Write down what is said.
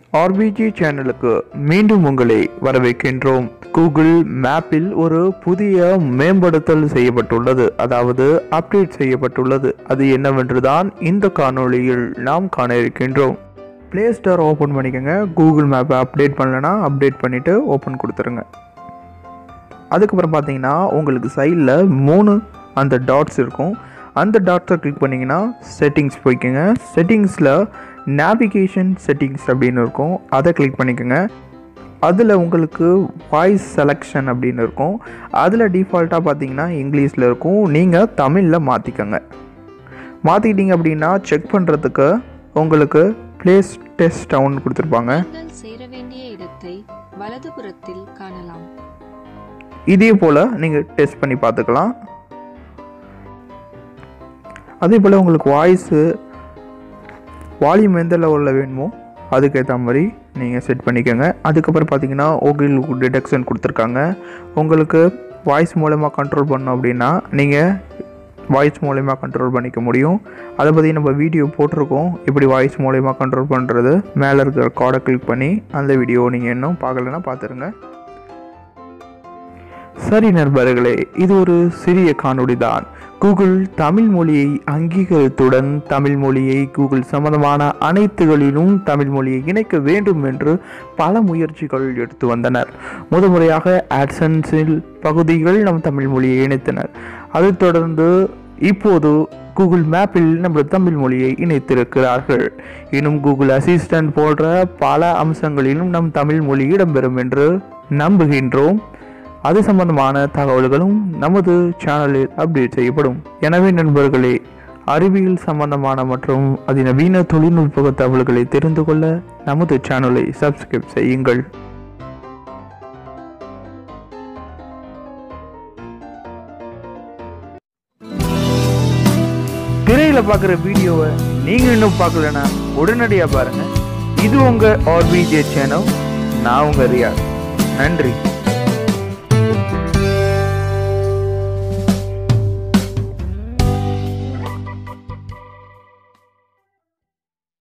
RPG சேனலுக்கு மீண்டும் உங்களை வரவேற்கின்றோம் கூகுள் மேப்பில் ஒரு புதிய மேம்படுத்தல் செய்யப்பட்டுள்ளது அதாவது அப்டேட் செய்யப்பட்டுள்ளது அது என்னவென்றுதான் இந்த காணொளியில் நாம் காண இருக்கின்றோம் ப்ளே ஸ்டோர் ஓப்பன் பண்ணிக்கோங்க கூகுள் மேப்பை அப்டேட் பண்ணலனா அப்டேட் பண்ணிவிட்டு ஓப்பன் கொடுத்துருங்க அதுக்கப்புறம் பார்த்தீங்கன்னா உங்களுக்கு சைடில் மூணு அந்த டாட்ஸ் இருக்கும் அந்த டாட்ஸை கிளிக் பண்ணிங்கன்னா செட்டிங்ஸ் போய்க்குங்க செட்டிங்ஸில் நேவிகேஷன் செட்டிங்ஸ் அப்படின்னு இருக்கும் அதை கிளிக் பண்ணிக்கோங்க அதில் உங்களுக்கு வாய்ஸ் செலெக்ஷன் அப்படின்னு இருக்கும் அதில் டிஃபால்ட்டாக பார்த்தீங்கன்னா இங்கிலீஷில் இருக்கும் நீங்கள் தமிழில் மாற்றிக்கோங்க மாற்றிக்கிட்டீங்க அப்படின்னா செக் பண்ணுறதுக்கு உங்களுக்கு ப்ளேஸ் டெஸ்ட் டவுன் கொடுத்துருப்பாங்க நீங்கள் சேர வேண்டிய இடத்தை வலதுபுறத்தில் காணலாம் இதே போல் நீங்கள் டெஸ்ட் பண்ணி பார்த்துக்கலாம் அதே போல் உங்களுக்கு வாய்ஸு வால்யூம் எந்த லெவலில் வேணுமோ அதுக்கேற்ற மாதிரி நீங்கள் செட் பண்ணிக்கோங்க அதுக்கப்புறம் பார்த்தீங்கன்னா உங்களுக்கு டிடெக்ஷன் கொடுத்துருக்காங்க உங்களுக்கு வாய்ஸ் மூலமாக கண்ட்ரோல் பண்ணோம் அப்படின்னா நீங்கள் வாய்ஸ் மூலயமா கண்ட்ரோல் பண்ணிக்க முடியும் அதை பற்றி நம்ம வீடியோ போட்டிருக்கோம் இப்படி வாய்ஸ் மூலயமா கண்ட்ரோல் பண்ணுறது மேலே இருக்கிற கார்டை கிளிக் பண்ணி அந்த வீடியோ நீங்கள் இன்னும் பார்க்கலன்னா பார்த்துருங்க சரி நண்பர்களே இது ஒரு சிறிய காணொளி தான் கூகுள் தமிழ் மொழியை அங்கீகரித்துடன் தமிழ் மொழியை கூகுள் சம்பந்தமான அனைத்துகளிலும் தமிழ் மொழியை இணைக்க வேண்டும் என்று பல முயற்சிகள் எடுத்து வந்தனர் முதன்முறையாக ஆட்சன்ஸில் பகுதிகள் நம் தமிழ் மொழியை இணைத்தனர் அதைத் தொடர்ந்து இப்போது கூகுள் மேப்பில் நம்ம தமிழ் மொழியை இணைத்திருக்கிறார்கள் இன்னும் கூகுள் அசிஸ்டன்ட் போன்ற பல அம்சங்களிலும் நம் தமிழ் மொழி இடம்பெறும் என்று நம்புகின்றோம் அது சம்பந்தமான தகவல்களும் நமது சேனலில் அப்டேட் செய்யப்படும் எனவே நண்பர்களே அறிவியல் சம்பந்தமான மற்றும் அதிநவீன தொழில்நுட்ப தகவல்களை தெரிந்து கொள்ள நமது சேனலை சப்ஸ்கிரைப் செய்யுங்கள் திரையில பார்க்குற வீடியோவை நீங்க இன்னும் பார்க்கலனா உடனடியாக பாருங்க இது உங்க ஆர்பிஜே சேனல் நான் உங்க ரியா நன்றி